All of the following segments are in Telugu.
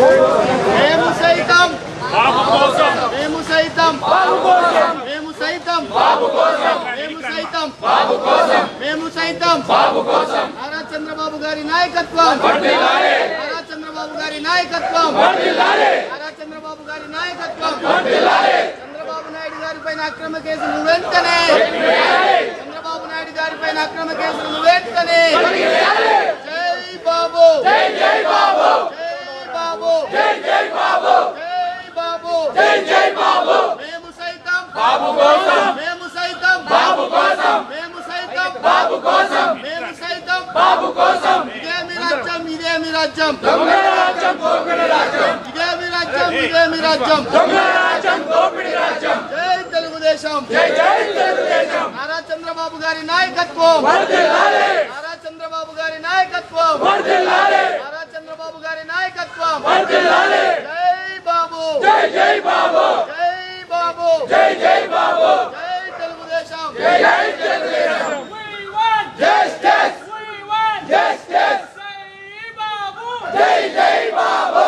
మేము సైతం బాబు కోసం మేము సైతం మేము సైతం మేము సైతం మేము సైతం నారా చంద్రబాబు గారి నాయకత్వం నారా చంద్రబాబు గారి నాయకత్వం నారా చంద్రబాబు గారి నాయకత్వం చంద్రబాబు నాయుడు గారి పైన అక్రమ కేసులు వెంటనే చంద్రబాబు నాయుడు గారి పైన అక్రమ కేసులు వెంటనే జై బాబు జై జై బాబు జై జై బాబు జై బాబు జై జై బాబు మేము సైతం బాబు కోసం మేము సైతం బాబు కోసం మేము సైతం బాబు కోసం మేము సైతం బాబు కోసం ఇదేమి రాజ్యం ఇదేమి రాజ్యం దొంగ రాజ్యం దోపిడి రాజ్యం ఇదేమి రాజ్యం ఇదేమి రాజ్యం దొంగ రాజ్యం దోపిడి రాజ్యం జై తెలుగుదేశం జై జై తెలుగుదేశం నారా చంద్రబాబు గారి నాయకత్వం వర్ధిల్లాలి నారా చంద్రబాబు గారి నాయకత్వం వర్ధిల్లాలి నారా చంద్రబాబు గారి నాయకత్వం వర్ధిల్లాలి జై బాబు జై జై బాబు జై బాబు జై జై బాబు జై తెలుగుదేశం జై జై తెలుగుదేశం జస్టిస్ జస్టిస్ జై జై బాబు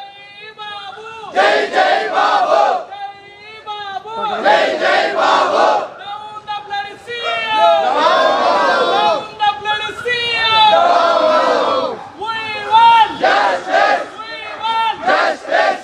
జై జై బాబు జై జై బాబు జస్టిస్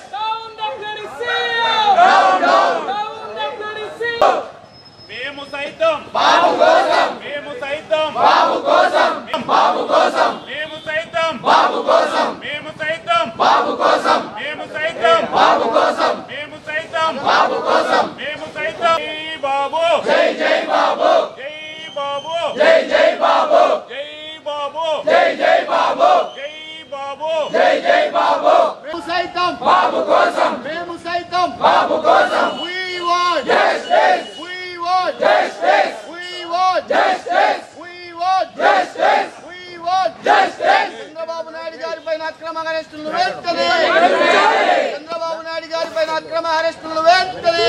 మేము సైతం బాబు కోసం మేము సైతం బాబు కోసం బాబు కోసం మేము సైతం బాబు కోసం మేము సైతం బాబు కోసం మేము సైతం బాబు కోసం మేము సైతం బాబు కోసం మేము సైతం జై బాబు జై జై బాబు జై బాబు జై జై బాబు జై బాబు జై జై బాబు జై బాబు జై జై బాబు మేము సైతం బాబు కోసం మేము సైతం బాబు కోసం we want justice we want justice we want justice we want justice we want justice Chandrababu Naidu గారి పైన అక్రమ అరెస్టులను వెంటనే చంద్రబాబు నాయుడు గారి పైన అక్రమ అరెస్టులను వెంటనే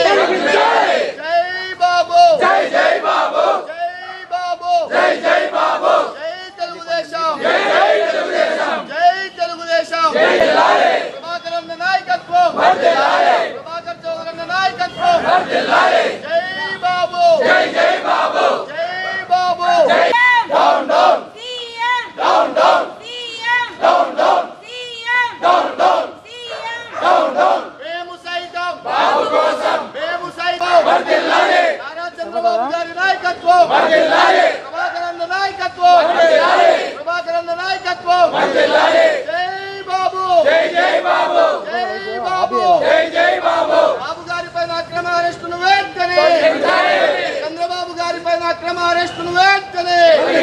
జై బాబు జై జై బాబు జై బాబు జై జై బాబు జై తెలుగుదేశం జై జై తెలుగుదేశం జై తెలుగుదేశం ప్రభాకర్ అన్న నాయకత్వం ప్రభాకర్ చౌదరి అన్న నాయకత్వం జై బాబు జై జై బాబు జై Babu down down down down down down down down down down మేము సైతం బాబు కోసం మేము సైతం వర్ధిల్లాలి నారా చంద్రబాబు గారి నాయకత్వం వర్ధిల్లాలి ప్రభాకర్ అన్న నాయకత్వం వర్ధిల్లాలి ప్రభాకర్ అన్న నాయకత్వం వర్ధిల్లాలి జై బాబు జై జై బాబు జై బాబు జై జై బాబు బాబు గారి పైన అక్రమ అరెస్టును వెంటనే చంద్రబాబు గారి పైన అక్రమ అరెస్టును వెంటనే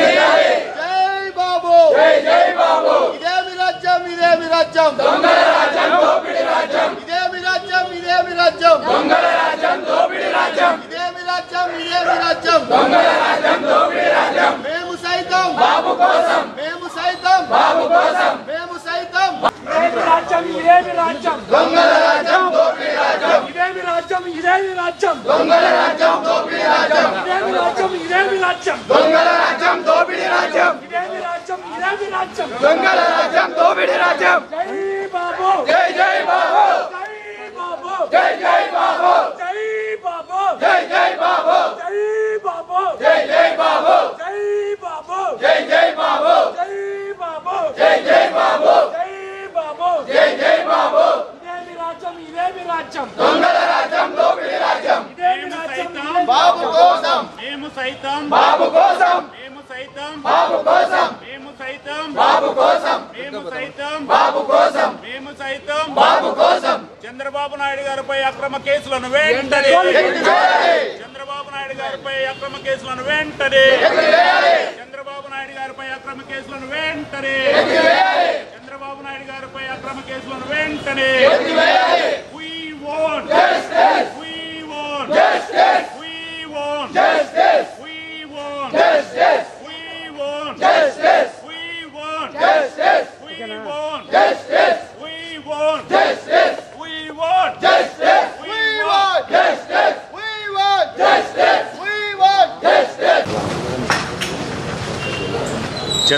జై బాబు జై జై బాబు ఇదేమి రాజ్యం ఇదేమి రాజ్యం దొంగల రాజ్యం దోపిడి రాజ్యం ఇదేమి రాజ్యం ఇదేమి రాజ్యం దొంగల రాజ్యం దోపిడి రాజ్యం ఇదేమి రాజ్యం ఇదేమి రాజ్యం దొంగల రాజ్యం దోపిడి రాజ్యం మేము సైతం బాబు కోసం మేము సైతం బాబు కోసం మేము సైతం ఇదేమి రాజ్యం ఇదేమి రాజ్యం దొంగల రాజ్యం దోపిడి రాజ్యం ఇదేమి రాజ్యం ఇదేమి రాజ్యం దొంగల రాజ్యం దోపిడి రాజ్యం ఇదేమి రాజ్యం ఇదేమి రాజ్యం దొంగల రాజ్యం దోపిడి రాజ్యం ఇదేమి రాజ్యం ఇదేమి రాజ్యం దొంగల రాజ్యం దోపిడి రాజ్యం జై బాబు జై జై బాబు జై బాబు జై జై బాబు జై బాబు జై జై బాబు జై బాబు జై జై బాబు జై బాబు జై జై బాబు జై బాబు జై జై బాబు జై బాబు జై జై బాబు ఇదేమి రాజ్యం ఇదేమి రాజ్యం దొంగల రాజ్యం దోపిడి రాజ్యం ఇదేమి మేము రాజ్యం సైతం బాబు కోసం మేము సైతం బాబు కోసం మేము సైతం బాబు కోసం మేము సైతం బాబు కోసం మేము సైతం బాబు కోసం మేము సైతం బాబు కోసం చంద్రబాబు నాయుడు గారిపై అక్రమ కేసులను వెంటనే ఎత్తివేయాలి చంద్రబాబు నాయుడు గారిపై అక్రమ కేసులను వెంటనే ఎత్తివేయాలి చంద్రబాబు నాయుడు గారిపై అక్రమ కేసులను వెంటనే ఎత్తివేయాలి చంద్రబాబు నాయుడు గారిపై అక్రమ కేసులను వెంటనే ఎత్తివేయాలి We want Justice! We want Justice! We want Justice! We want Justice! We want Justice! We want Justice! We want Justice! We want Justice! We want Justice! We want justice! We want justice! We want justice!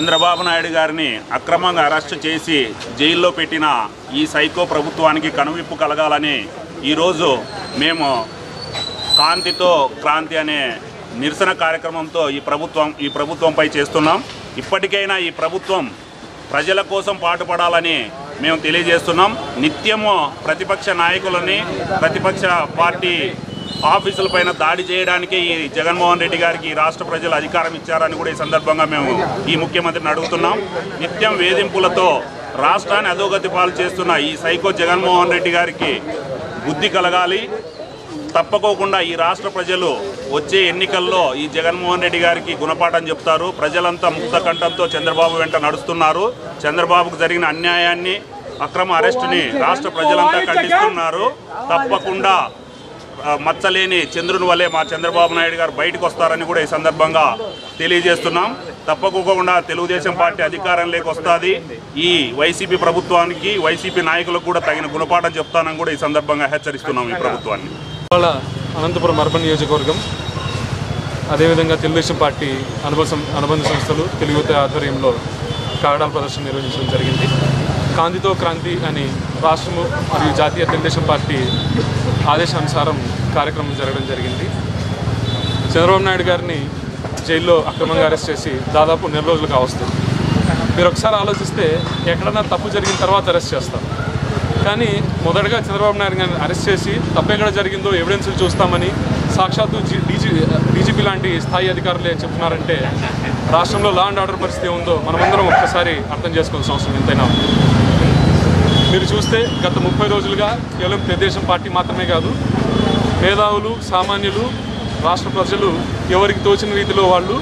Chandrababu Naidu గారిని అక్రమంగా అరెస్టు చేసి జైల్లో పెట్టిన ఈ సైకో ప్రభుత్వానికి కనువిప్పు కలగాలని ఈరోజు మేము కాంతితో క్రాంతి అనే నిరసన కార్యక్రమంతో ఈ ప్రభుత్వం ఈ ప్రభుత్వంపై చేస్తున్నాం ఇప్పటికైనా ఈ ప్రభుత్వం ప్రజల కోసం పాటుపడాలని మేము తెలియజేస్తున్నాం నిత్యము ప్రతిపక్ష నాయకులని ప్రతిపక్ష పార్టీ ఆఫీసులపైన దాడి చేయడానికి ఈ జగన్మోహన్ రెడ్డి గారికి ఈ రాష్ట్ర ప్రజలు అధికారం ఇచ్చారని కూడా ఈ సందర్భంగా మేము ఈ ముఖ్యమంత్రిని అడుగుతున్నాం నిత్యం వేధింపులతో రాష్ట్రాన్ని అధోగతి పాలు చేస్తున్న ఈ సైకో జగన్మోహన్ రెడ్డి గారికి బుద్ధి కలగాలి తప్పకోకుండా ఈ రాష్ట్ర ప్రజలు వచ్చే ఎన్నికల్లో ఈ జగన్మోహన్ రెడ్డి గారికి గుణపాఠం చెప్తారు ప్రజలంతా ముక్త కంఠంతో చంద్రబాబు వెంట నడుస్తున్నారు చంద్రబాబుకు జరిగిన అన్యాయాన్ని అక్రమ అరెస్టుని రాష్ట్ర ప్రజలంతా ఖండిస్తున్నారు తప్పకుండా ఆ, మచ్చలేని చంద్రుని వల్లే మా చంద్రబాబు నాయుడు గారు బయటకు వస్తారని కూడా ఈ సందర్భంగా తెలియజేస్తున్నాం తప్పకుండా తెలుగుదేశం పార్టీ అధికారంలోకి వస్తుంది ఈ వైసీపీ ప్రభుత్వానికి వైసీపీ నాయకులకు కూడా తగిన గుణపాఠం చెప్తానని కూడా ఈ సందర్భంగా హెచ్చరిస్తున్నాం ఈ ప్రభుత్వాన్ని ఇవాళ అనంతపురం అర్బన్ నియోజకవర్గం అదేవిధంగా తెలుగుదేశం పార్టీ అనుబంధ సం- అనుబంధ సంస్థలు తెలుగు యువత ఆధ్వర్యంలో కాగడాల ప్రదర్శన నిర్వహించడం జరిగింది కాంతితో క్రాంతి అని రాష్ట్రము మరియు జాతీయ తెలుగుదేశం పార్టీ ఆదేశానుసారం కార్యక్రమం జరగడం జరిగింది చంద్రబాబు నాయుడు గారిని జైల్లో అక్రమంగా అరెస్ట్ చేసి దాదాపు నెల రోజులు కావస్తుంది మీరు ఒకసారి ఆలోచిస్తే ఎక్కడన్నా తప్పు జరిగిన తర్వాత అరెస్ట్ చేస్తారు కానీ మొదటగా చంద్రబాబు నాయుడు గారిని అరెస్ట్ చేసి తప్పు ఎక్కడ జరిగిందో ఎవిడెన్స్లు చూస్తామని సాక్షాత్తు జీ డీజీ డీజీపీ లాంటి స్థాయి అధికారులే చెప్తున్నారంటే రాష్ట్రంలో లా అండ్ ఆర్డర్ పరిస్థితి ఉందో మనమందరం ఒక్కసారి అర్థం చేసుకోవాల్సిన అవసరం ఎంతైనా ఉంది మీరు చూస్తే గత ముప్పై రోజులుగా కేవలం తెలుగుదేశం పార్టీ మాత్రమే కాదు మేధావులు సామాన్యులు రాష్ట్ర ప్రజలు ఎవరికి తోచిన రీతిలో వాళ్ళు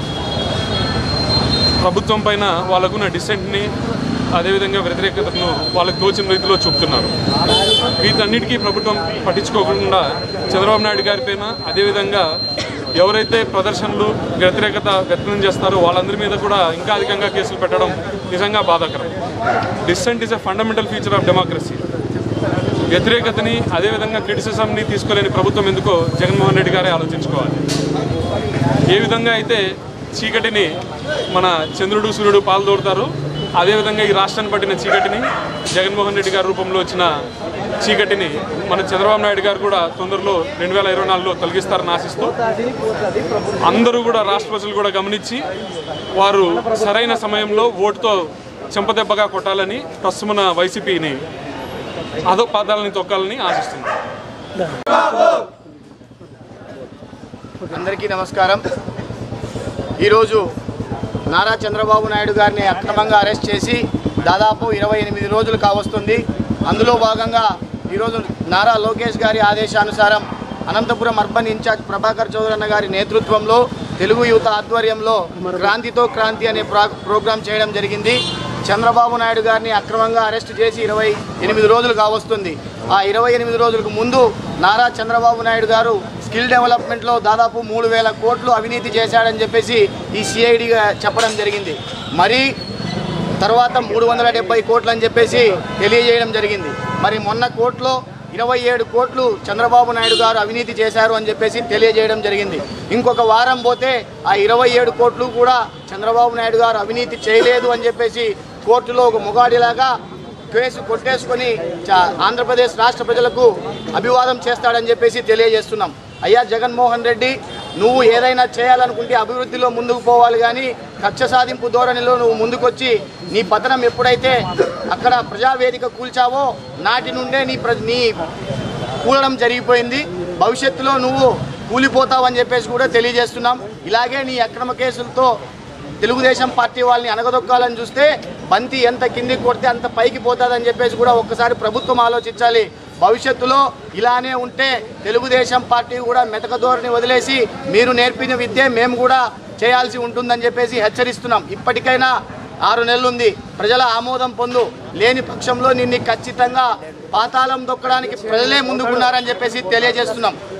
ప్రభుత్వం పైన వాళ్ళకున్న డిసెంట్ని అదేవిధంగా వ్యతిరేకతను వాళ్ళకి తోచిన రీతిలో చూపుతున్నారు వీటన్నిటికీ ప్రభుత్వం పట్టించుకోకుండా చంద్రబాబు నాయుడు గారి పైన అదేవిధంగా ఎవరైతే ప్రదర్శనలు వ్యతిరేకత వ్యక్తం చేస్తారో వాళ్ళందరి మీద కూడా ఇంకా అధికంగా కేసులు పెట్టడం నిజంగా బాధాకరం dissent is a fundamental feature of democracy వ్యతిరేకతని అదేవిధంగా క్రిటిసిజంని తీసుకోలేని ప్రభుత్వం ఎందుకో జగన్మోహన్ రెడ్డి గారే ఆలోచించుకోవాలి ఏ విధంగా అయితే చీకటిని మన చంద్రుడు సూర్యుడు పాల్దోడతారు అదేవిధంగా ఈ రాష్ట్రాన్ని పట్టిన చీకటిని జగన్మోహన్ రెడ్డి గారి రూపంలో వచ్చిన చీకటిని మన చంద్రబాబు నాయుడు గారు కూడా తొందరలో రెండు వేల ఇరవై నాలుగులో తొలగిస్తారని ఆశిస్తూ అందరూ కూడా రాష్ట్ర ప్రజలు కూడా గమనించి వారు సరైన సమయంలో ఓటుతో చెంపదెబ్బగా కొట్టాలని ప్రస్తుతమున వైసీపీని అదో పాదాలని తొక్కాలని ఆశిస్తున్నారు అందరికీ నమస్కారం ఈరోజు నారా చంద్రబాబు నాయుడు గారిని అక్రమంగా అరెస్ట్ చేసి దాదాపు ఇరవై ఎనిమిది రోజులు కావస్తుంది అందులో భాగంగా ఈరోజు నారా లోకేష్ గారి ఆదేశానుసారం అనంతపురం అర్బన్ ఇన్ఛార్జ్ ప్రభాకర్ చౌదరన్న గారి నేతృత్వంలో తెలుగు యువత ఆధ్వర్యంలో క్రాంతితో క్రాంతి అనే ప్రా ప్రోగ్రాం చేయడం జరిగింది చంద్రబాబు నాయుడు గారిని అక్రమంగా అరెస్ట్ చేసి ఇరవై ఎనిమిది రోజులు కావస్తుంది ఆ ఇరవై ఎనిమిది రోజులకు ముందు నారా చంద్రబాబు నాయుడు గారు స్కిల్ డెవలప్మెంట్లో దాదాపు మూడు వేల కోట్లు అవినీతి చేశాడని చెప్పేసి ఈ సిఐడిగా చెప్పడం జరిగింది మరి తర్వాత మూడు వందల డెబ్బై కోట్లు అని చెప్పేసి తెలియజేయడం జరిగింది మరి మొన్న కోర్టులో ఇరవై ఏడు కోట్లు చంద్రబాబు నాయుడు గారు అవినీతి చేశారు అని చెప్పేసి తెలియజేయడం జరిగింది ఇంకొక వారం పోతే ఆ ఇరవై ఏడు కోట్లు కూడా చంద్రబాబు నాయుడు గారు అవినీతి చేయలేదు అని చెప్పేసి కోర్టులో ఒక ముగాడిలాగా కేసు కొట్టేసుకొని చ- ఆంధ్రప్రదేశ్ రాష్ట్ర ప్రజలకు అభివాదం చేస్తాడని చెప్పేసి తెలియజేస్తున్నాం అయ్యా జగన్మోహన్ రెడ్డి నువ్వు ఏదైనా చేయాలనుకుంటే అభివృద్ధిలో ముందుకు పోవాలి కానీ కక్ష సాధింపు ధోరణిలో నువ్వు ముందుకొచ్చి నీ పతనం ఎప్పుడైతే అక్కడ ప్రజావేదిక కూల్చావో నాటి నుండే నీ ప్ర నీ కూలడం జరిగిపోయింది భవిష్యత్తులో నువ్వు కూలిపోతావని చెప్పేసి కూడా తెలియజేస్తున్నాం ఇలాగే నీ అక్రమ కేసులతో తెలుగుదేశం పార్టీ వాళ్ళని అనగదొక్కాలని చూస్తే బంతి ఎంత కిందికి కొడితే అంత పైకి పోతుందని చెప్పేసి కూడా ఒక్కసారి ప్రభుత్వం ఆలోచించాలి భవిష్యత్తులో ఇలానే ఉంటే తెలుగుదేశం పార్టీ కూడా మెతక ధోరణి వదిలేసి మీరు నేర్పిన విద్య మేము కూడా చేయాల్సి ఉంటుందని చెప్పేసి హెచ్చరిస్తున్నాం ఇప్పటికైనా ఆరు నెలలుంది ప్రజల ఆమోదం పొందు లేని పక్షంలో నిన్ను ఖచ్చితంగా పాతాళం దొక్కడానికి ప్రజలే ముందుకున్నారని చెప్పేసి తెలియజేస్తున్నాం